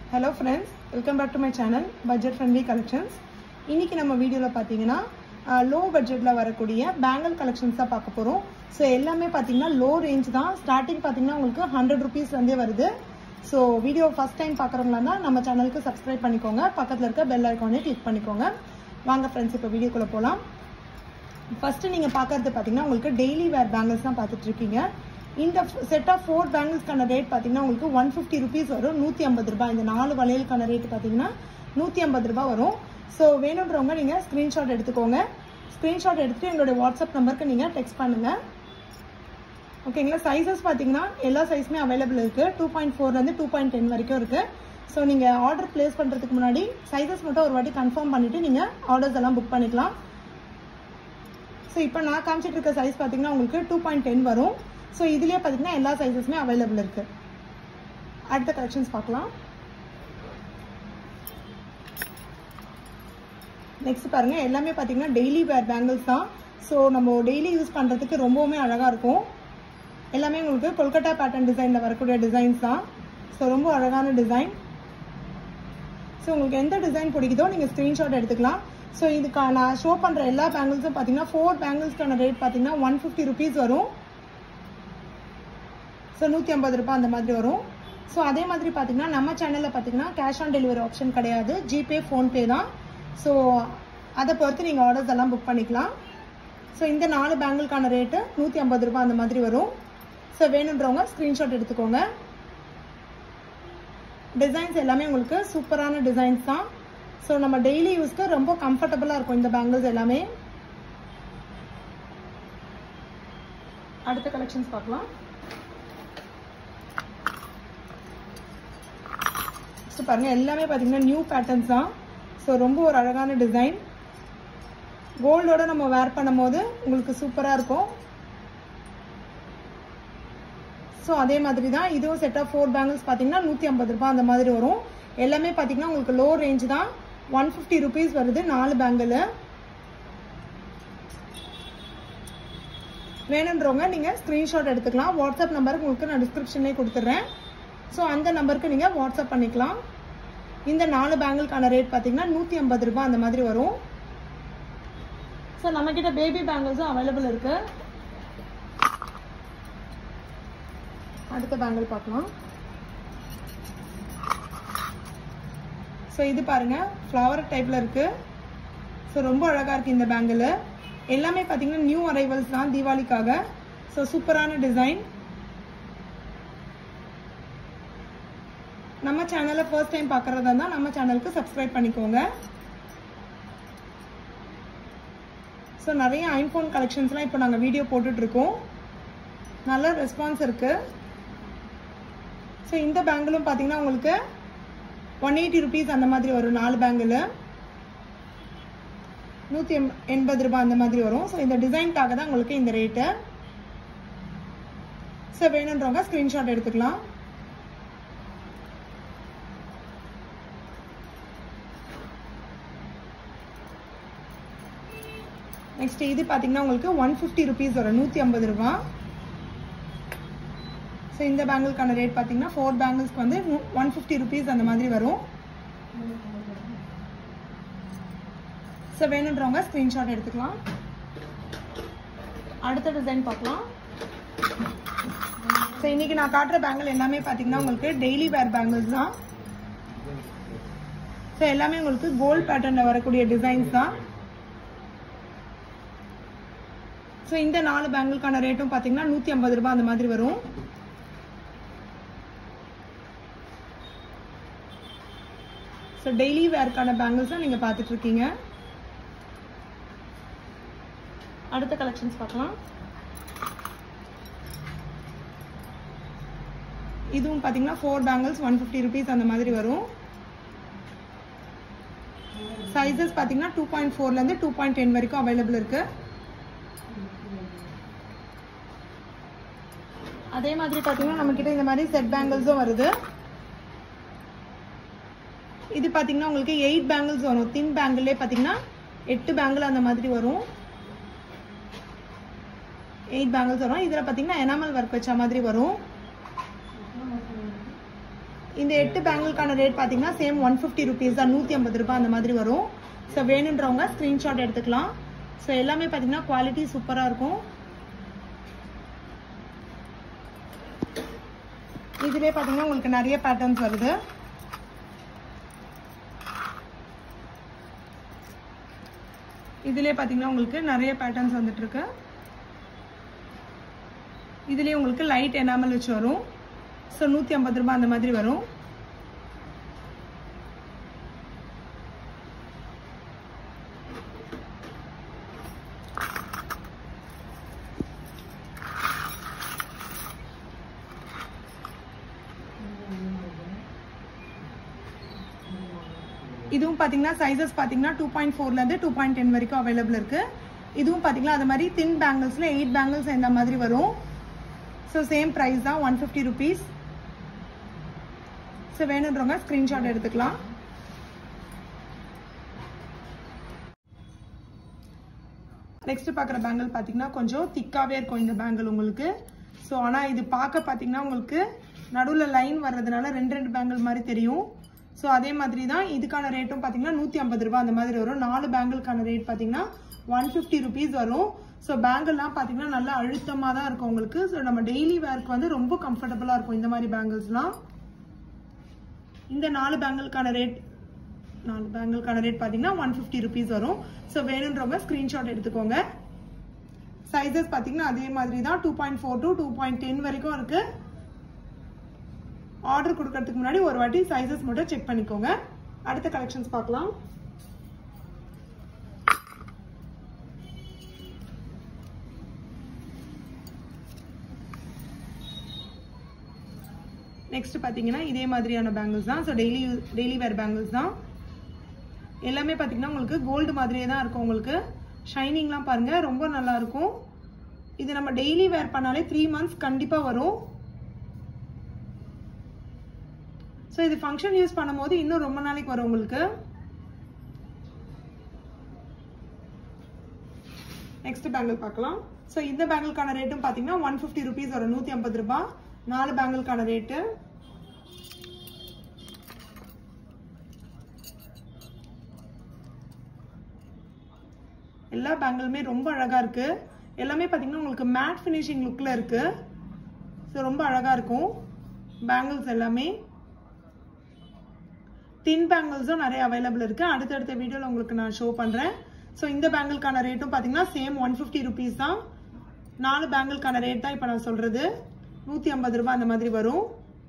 hello friends welcome back to my channel budget friendly collections இன்னைக்கு நம்ம வீடியோவில் பார்த்தீங்கன்னா லோ பட்ஜெட்டில் வரக்கூடிய பேங்கிள் கலெக்ஷன்ஸ் தான் பார்க்க போகிறோம் ஸோ எல்லாமே பார்த்தீங்கன்னா லோ ரேஞ்ச் தான் ஸ்டார்டிங் பார்த்தீங்கன்னா உங்களுக்கு ஹண்ட்ரட் ருபீஸ்லேருந்தே வருது ஸோ வீடியோ ஃபஸ்ட் டைம் பார்க்குறவங்களா நம்ம சேனலுக்கு சப்ஸ்கிரைப் பண்ணிக்கோங்க பக்கத்தில் இருக்க பெல் ஐக்கானே கிளிக் பண்ணிக்கோங்க வாங்க ஃப்ரெண்ட்ஸ் இப்போ வீடியோக்குள்ளே போகலாம் ஃபர்ஸ்ட் நீங்க பாக்குறது பாத்தீங்கன்னா உங்களுக்கு டெய்லி வேர் பேங்கிள்ஸ் தான் பார்த்துட்டு இருக்கீங்க இந்த செட் ஆஃப் ஃபோர் பேங்கிள்ஸ்க்கான ரேட் பாத்தீங்கன்னா உங்களுக்கு ஒன் ஃபிஃப்டி ருபீஸ் வரும் நூத்தி ஐம்பது ரூபாய் இந்த நாலு வளையலுக்கான ரேட் பாத்தீங்கன்னா நூத்தி ஐம்பது ரூபாய் வரும் ஸோ வேணுன்றவங்க நீங்க ஸ்கிரீன்ஷாட் எடுத்துக்கோங்க ஸ்கிரீன்ஷாட் எடுத்துட்டு எங்களுடைய வாட்ஸ்அப் நம்பருக்கு நீங்க டெக்ஸ்ட் பண்ணுங்க ஓகேங்களா சைஸஸ் பார்த்தீங்கன்னா எல்லா சைஸுமே அவைலபிள் இருக்கு டூ பாயிண்ட் ஃபோர்லேருந்து டூ பாயிண்ட் டென் வரைக்கும் இருக்கு ஸோ நீங்கள் ஆர்டர் பிளேஸ் பண்ணுறதுக்கு முன்னாடி சைஸஸ் மட்டும் ஒரு வாட்டி கன்ஃபார்ம் பண்ணிட்டு நீங்கள் ஆர்டர்ஸ் எல்லாம் புக் பண்ணிக்கலாம் ஸோ இப்போ நான் காமிச்சிட்டு இருக்க சைஸ் பார்த்தீங்கன்னா உங்களுக்கு டூ பாயிண்ட் டென் வரும் ஸோ இதுலேயே பார்த்தீங்கன்னா எல்லா சைஸஸுமே அவைலபிள் இருக்கு அடுத்த கலெக்ஷன்ஸ் பார்க்கலாம் நெக்ஸ்ட் பாருங்க எல்லாமே பார்த்தீங்கன்னா டெய்லி வேர் பேங்கிள்ஸ் தான் ஸோ நம்ம டெய்லி யூஸ் பண்ணுறதுக்கு ரொம்பவுமே அழகாக இருக்கும் எல்லாமே உங்களுக்கு கொல்கட்டா பேட்டர்ன் டிசைனில் வரக்கூடிய டிசைன்ஸ் தான் ஸோ ரொம்ப அழகான டிசைன் ஸோ உங்களுக்கு எந்த டிசைன் பிடிக்குதோ நீங்கள் ஸ்க்ரீன்ஷாட் எடுத்துக்கலாம் ஸோ இதுக்கு நான் ஷோ பண்ணுற எல்லா பேங்கிள்ஸும் பார்த்தீங்கன்னா ஃபோர் பேங்கிள்ஸ்க்கான ரேட் பார்த்தீங்கன்னா ஒன் ஃபிஃப்டி ருபீஸ் வரும் ஸோ நூற்றி ஐம்பது ரூபாய் அந்த மாதிரி வரும் ஸோ அதே மாதிரி பார்த்தீங்கன்னா நம்ம சேனலில் பார்த்தீங்கன்னா கேஷ் ஆன் டெலிவரி ஆப்ஷன் கிடையாது ஜிபே ஃபோன்பே தான் ஸோ அதை பொறுத்து நீங்கள் ஆர்டர்ஸ் எல்லாம் புக் பண்ணிக்கலாம் ஸோ இந்த நாலு பேங்கிள்க்கான ரேட்டு நூற்றி ஐம்பது ரூபாய் அந்த மாதிரி வரும் ஸோ வேணுன்றவங்க ஸ்க்ரீன்ஷாட் எடுத்துக்கோங்க டிசைன்ஸ் எல்லாமே உங்களுக்கு சூப்பரான டிசைன்ஸ் தான் ஸோ நம்ம டெய்லி யூஸ்க்கு ரொம்ப கம்ஃபர்டபுளாக இருக்கும் இந்த பேங்கிள்ஸ் எல்லாமே அடுத்த கலெக்ஷன்ஸ் பார்க்கலாம் ஸோ பாருங்க எல்லாமே பார்த்தீங்கன்னா நியூ பேட்டர்ன்ஸ் தான் ஸோ ரொம்ப ஒரு அழகான டிசைன் கோல்டோட நம்ம வேர் பண்ணும்போது உங்களுக்கு சூப்பராக இருக்கும் ஸோ அதே மாதிரி தான் இதுவும் செட் ஆஃப் ஃபோர் பேங்கிள்ஸ் பார்த்தீங்கன்னா நூற்றி ஐம்பது ரூபாய் அந்த மாதிரி வரும் எல்லாமே பார்த்தீங்கன்னா உங்களுக்கு லோ ரேஞ்ச் தான் ஒன் ஃபிஃப்டி ருபீஸ் வருது நாலு பேங்கிள் வேணுன்றவங்க நீங்கள் ஸ்க்ரீன்ஷாட் எடுத்துக்கலாம் வாட்ஸ்அப் நம்பருக்கு உங்களுக்கு நான் டிஸ்கிரிப்ஷன்லேயே கொடுத்துட்றேன் ஸோ அந்த நம்பருக்கு நீங்கள் வாட்ஸ்அப் பண்ணிக்கலாம் இந்த நாலு பேங்கிள்க்கான ரேட் பார்த்தீங்கன்னா நூற்றி ஐம்பது ரூபாய் அந்த மாதிரி வரும் ஸோ நம்மக்கிட்ட பேபி பேங்கிள்ஸும் அவைலபிள் இருக்கு அடுத்த பேங்கிள் பார்க்கலாம் ஸோ இது பாருங்க ஃப்ளவர் டைப்ல இருக்கு ஸோ ரொம்ப அழகா இருக்கு இந்த பேங்கிள் எல்லாமே பார்த்தீங்கன்னா நியூ அரைவல்ஸ் தான் தீபாவளிக்காக ஸோ சூப்பரான டிசைன் நம்ம சேனலை ஃபர்ஸ்ட் டைம் பார்க்குறதா இருந்தால் நம்ம சேனலுக்கு சப்ஸ்கிரைப் பண்ணிக்கோங்க ஸோ நிறைய ஐஃபோன் கலெக்ஷன்ஸ்லாம் இப்போ நாங்கள் வீடியோ போட்டுட்ருக்கோம் நல்ல ரெஸ்பான்ஸ் இருக்குது ஸோ இந்த பேங்கிளும் பார்த்தீங்கன்னா உங்களுக்கு ஒன் எயிட்டி ருபீஸ் அந்த மாதிரி வரும் நாலு பேங்கிள் நூற்றி எம் எண்பது ரூபாய் அந்த மாதிரி வரும் ஸோ இந்த டிசைனுக்காக தான் உங்களுக்கு இந்த ரேட்டு ஸோ வேணுன்றவங்க ஸ்க்ரீன்ஷாட் எடுத்துக்கலாம் நெக்ஸ்ட் இது பார்த்தீங்கன்னா உங்களுக்கு ஒன் ஃபிஃப்டி ருபீஸ் வரும் நூற்றி ஐம்பது ரூபா ஸோ இந்த பேங்கிள்க்கான ரேட் பார்த்தீங்கன்னா ஃபோர் பேங்கிள்ஸ்க்கு வந்து ஒன் ஃபிஃப்டி ருபீஸ் அந்த மாதிரி வரும் ஸோ வேணுன்றவங்க ஸ்க்ரீன்ஷாட் எடுத்துக்கலாம் அடுத்த டிசைன் பார்க்கலாம் ஸோ இன்னைக்கு நான் காட்டுற பேங்கிள் எல்லாமே பார்த்தீங்கன்னா உங்களுக்கு டெய்லி வேர் பேங்கிள்ஸ் தான் ஸோ எல்லாமே உங்களுக்கு கோல்ட் பேட்டர்னில் வரக்கூடிய டிசைன்ஸ் தான் ஸோ இந்த நாலு பேங்கிள்க்கான ரேட்டும் பார்த்தீங்கன்னா நூற்றி ஐம்பது ரூபாய் அந்த மாதிரி வரும் ஸோ டெய்லி வேர்க்கான பேங்கிள்ஸ் தான் நீங்கள் பார்த்துட்டு இருக்கீங்க அடுத்த கலெக்ஷன்ஸ் பார்க்கலாம் இதுவும் பார்த்தீங்கன்னா four bangles one fifty rupees அந்த மாதிரி வரும் சைஸஸ் பார்த்தீங்கன்னா டூ பாயிண்ட் ஃபோர்லேருந்து டூ பாயிண்ட் டென் வரைக்கும் அவைலபிள் இருக்கு அதே மாதிரி பார்த்தீங்கன்னா நம்மக்கிட்ட இந்த மாதிரி செட் பேங்கிள்ஸும் வருது இது பார்த்தீங்கன்னா உங்களுக்கு எயிட் பேங்கிள்ஸ் வரும் தின் பேங்கிள்லே பார்த்தீங்கன்னா எட்டு பேங்கிள் அந்த மாதிரி வரும் எயிட் பேங்கிள்ஸ் வரும் இதில் பார்த்தீங்கன்னா எனாமல் ஒர்க் வச்ச மாதிரி வரும் இந்த எட்டு பேங்கிள்கான ரேட் பார்த்தீங்கன்னா சேம் ஒன் ஃபிஃப்டி ருபீஸ் தான் நூற்றி ஐம்பது ரூபாய் அந்த மாதிரி வரும் ஸோ வேணுன்றவங்க ஸ்க்ரீன்ஷாட் எடுத்துக்கலாம் ஸோ எல்லாமே பார்த்தீங்கன்னா குவாலிட்டி சூப்பராக இருக்கும் இதுலேயே பார்த்தீங்கன்னா உங்களுக்கு நிறைய பேட்டர்ன்ஸ் வருது இதுலேயே பார்த்தீங்கன்னா உங்களுக்கு நிறைய பேட்டர்ன்ஸ் வந்துட்டு இருக்கு இதுலேயே உங்களுக்கு லைட் எனாமல் வச்சு வரும் ஸோ நூற்றி ஐம்பது ரூபாய் அந்த மாதிரி வரும் இதுவும் பார்த்தீங்கன்னா சைஸஸ் பார்த்தீங்கன்னா டூ பாயிண்ட் ஃபோர்லேருந்து டூ பாயிண்ட் டென் வரைக்கும் அவைலபிள் இருக்கு இதுவும் பார்த்தீங்கன்னா அது மாதிரி தின் பேங்கிள்ஸில் எயிட் பேங்கிள்ஸ் இந்த மாதிரி வரும் ஸோ சேம் ப்ரைஸ் தான் ஒன் ஃபிஃப்டி ருபீஸ் ஸோ வேணுன்றவங்க ஸ்க்ரீன்ஷாட் எடுத்துக்கலாம் நெக்ஸ்ட் பார்க்குற பேங்கிள் பார்த்தீங்கன்னா கொஞ்சம் திக்காகவே இருக்கும் இந்த பேங்கிள் உங்களுக்கு ஸோ ஆனால் இது பார்க்க பார்த்தீங்கன்னா உங்களுக்கு நடுவில் லைன் வர்றதுனால ரெண்டு ரெண்டு பேங்கிள் மாதிரி தெரியும் ஸோ அதே மாதிரி தான் இதுக்கான ரேட்டும் பார்த்தீங்கன்னா நூற்றி ஐம்பது ரூபாய் அந்த மாதிரி வரும் நாலு பேங்கிள்கான ரேட் பார்த்தீங்கன்னா ஒன் ஃபிஃப்டி ருபீஸ் வரும் ஸோ பேங்கிள்லாம் பார்த்தீங்கன்னா நல்லா அழுத்தமாக தான் இருக்கும் உங்களுக்கு ஸோ நம்ம டெய்லி வேர்க்கு வந்து ரொம்ப கம்ஃபர்டபுளாக இருக்கும் இந்த மாதிரி பேங்கிள்ஸ்லாம் இந்த நாலு பேங்கிள்கான ரேட் நாலு பேங்கிள்கான ரேட் பார்த்தீங்கன்னா ஒன் ஃபிஃப்டி ருபீஸ் வரும் ஸோ வேணுன்றவங்க ஸ்க்ரீன்ஷாட் எடுத்துக்கோங்க சைஸஸ் பார்த்தீங்கன்னா அதே மாதிரி தான் two point four to two point ten வரைக்கும் இருக்கு ஆர்டர் கொடுக்கறதுக்கு முன்னாடி ஒரு வாட்டி சைஸஸ் மட்டும் செக் பண்ணிக்கோங்க அடுத்த கலெக்ஷன்ஸ் பார்க்கலாம் நெக்ஸ்ட் பார்த்தீங்கன்னா இதே மாதிரியான பேங்கிள்ஸ் தான் so daily daily wear bangles தான் எல்லாமே பார்த்தீங்கன்னா உங்களுக்கு கோல்டு மாதிரியே தான் இருக்கும் உங்களுக்கு ஷைனிங்லாம் பாருங்க ரொம்ப நல்லா இருக்கும் இது நம்ம டெய்லி வேர் பண்ணாலே த்ரீ மந்த்ஸ் கண்டிப்பாக வரும் ஸோ இது ஃபங்க்ஷன் யூஸ் பண்ணும்போது இன்னும் ரொம்ப நாளைக்கு வரும் உங்களுக்கு நெக்ஸ்ட் பேங்கிள் பார்க்கலாம் ஸோ இந்த பேங்கிள்கான ரேட்டும் பார்த்தீங்கன்னா ஒன் ஃபிஃப்டி ருபீஸ் வரும் நூற்றி ஐம்பது ரூபாய் நாலு பேங்கிள்கான ரேட்டு எல்லா பேங்கிளுமே ரொம்ப அழகா இருக்கு எல்லாமே பார்த்தீங்கன்னா உங்களுக்கு மேட் ஃபினிஷிங் லுக்கில் இருக்கு ஸோ ரொம்ப அழகா இருக்கும் பேங்கிள்ஸ் எல்லாமே தின் பேங்கிள்ஸும் நிறைய அவைலபிள் இருக்கு அடுத்தடுத்த வீடியோவில் உங்களுக்கு நான் ஷோ பண்ணுறேன் ஸோ இந்த பேங்கிள்கான ரேட்டும் பார்த்தீங்கன்னா சேம் ஒன் ஃபிஃப்டி ருபீஸ் தான் நாலு பேங்கிள்கான ரேட் தான் இப்போ நான் சொல்றது நூற்றி ஐம்பது ரூபாய் அந்த மாதிரி வரும்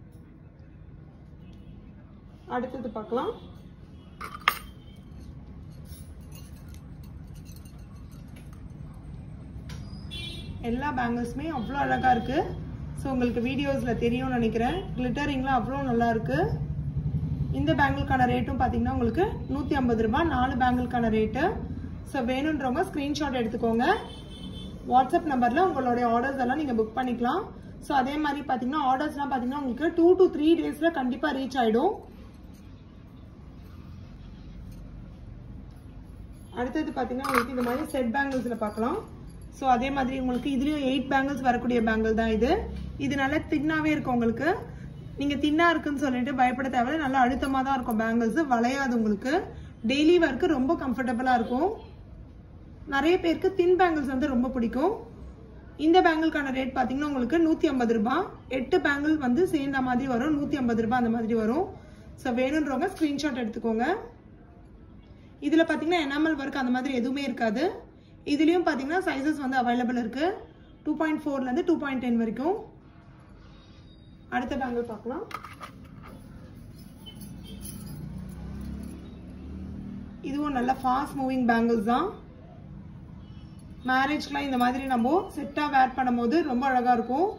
அடுத்தது பார்க்கலாம் எல்லா பேங்கிள்ஸுமே அவ்வளோ அழகா இருக்கு ஸோ உங்களுக்கு வீடியோஸில் தெரியும்னு நினைக்கிறேன் கிளிட்டரிங்லாம் அவ்வளோ நல்லா இருக்கு இந்த பேங்கிள்கான ரேட்டும் பார்த்தீங்கன்னா உங்களுக்கு நூற்றி ஐம்பது ரூபாய் நாலு பேங்கிள்கான ரேட்டு ஸோ வேணுன்றவங்க ஸ்க்ரீன்ஷாட் எடுத்துக்கோங்க வாட்ஸ்அப் நம்பரில் உங்களுடைய ஆர்டர்ஸ் எல்லாம் நீங்கள் புக் பண்ணிக்கலாம் ஸோ அதே மாதிரி பார்த்தீங்கன்னா ஆர்டர்ஸ்லாம் பார்த்தீங்கன்னா உங்களுக்கு டூ டு த்ரீ டேஸில் கண்டிப்பாக ரீச் ஆகிடும் அடுத்தது பார்த்தீங்கன்னா உங்களுக்கு இந்த மாதிரி செட் பேங்கிள்ஸில் பார்க்கலாம் ஸோ அதே மாதிரி உங்களுக்கு இதுலேயும் எயிட் பேங்கிள்ஸ் வரக்கூடிய பேங்கிள் தான் இது இது நல்லா தின்னாவே இருக்கும் உங்களுக்கு நீங்கள் தின்னா இருக்குன்னு சொல்லிட்டு பயப்பட தேவையில்ல நல்லா அழுத்தமாக தான் இருக்கும் பேங்கிள்ஸ் வளையாது உங்களுக்கு டெய்லி ஒர்க்கு ரொம்ப கம்ஃபர்டபுளாக இருக்கும் நிறைய பேருக்கு தின் பேங்கிள்ஸ் வந்து ரொம்ப பிடிக்கும் இந்த பேங்கிள்கான ரேட் பார்த்தீங்கன்னா உங்களுக்கு நூற்றி ஐம்பது ரூபாய் எட்டு பேங்கிள் வந்து சேர்ந்த மாதிரி வரும் நூற்றி ஐம்பது ரூபாய் அந்த மாதிரி வரும் ஸோ வேணுன்றவங்க ஸ்க்ரீன்ஷாட் எடுத்துக்கோங்க இதில் பார்த்தீங்கன்னா எனாமல் ஒர்க் அந்த மாதிரி எதுவுமே இருக்காது இதுலேயும் பார்த்தீங்கன்னா சைஸஸ் வந்து அவைலபிள் இருக்கு டூ பாயிண்ட் ஃபோர்லேருந்து டூ பாயிண்ட் டென் வரைக்கும் அடுத்த பேங்கிள் பார்க்கலாம் இதுவும் நல்ல ஃபாஸ்ட் மூவிங் பேங்கிள்ஸ் தான் மேரேஜ்க்குலாம் இந்த மாதிரி நம்ம செட்டாக வேர் பண்ணும்போது ரொம்ப அழகாக இருக்கும்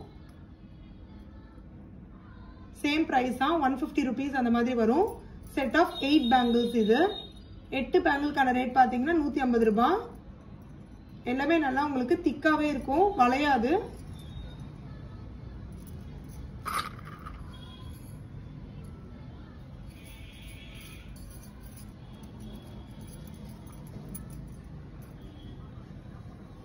சேம் ப்ரைஸ் தான் ஒன் ஃபிஃப்டி ருபீஸ் அந்த மாதிரி வரும் செட் ஆஃப் எயிட் பேங்கிள்ஸ் இது எட்டு பேங்கிள்கான ரேட் பார்த்தீங்கன்னா நூற்றி ஐம்பது ரூபாய் எல்லாமே நல்லா உங்களுக்கு திக்காவே இருக்கும் வளையாது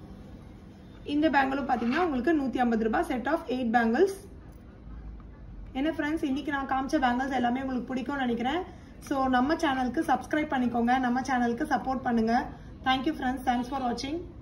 இந்த பேங்கிளும் பார்த்தீங்கன்னா உங்களுக்கு நூற்றி ஐம்பது ரூபாய் செட் ஆஃப் எயிட் பேங்கிள்ஸ் என்ன ஃப்ரெண்ட்ஸ் இன்னைக்கு நான் காமிச்ச பேங்கிள்ஸ் எல்லாமே உங்களுக்கு பிடிக்கும்னு நினைக்கிறேன் ஸோ நம்ம சேனலுக்கு சப்ஸ்கிரைப் பண்ணிக்கோங்க நம்ம சேனலுக்கு சப்போர்ட் பண்ணுங்க தேங்க்யூ ஃப்ரெண்ட்ஸ் தேங்க்ஸ் ஃபார் வாட்சிங்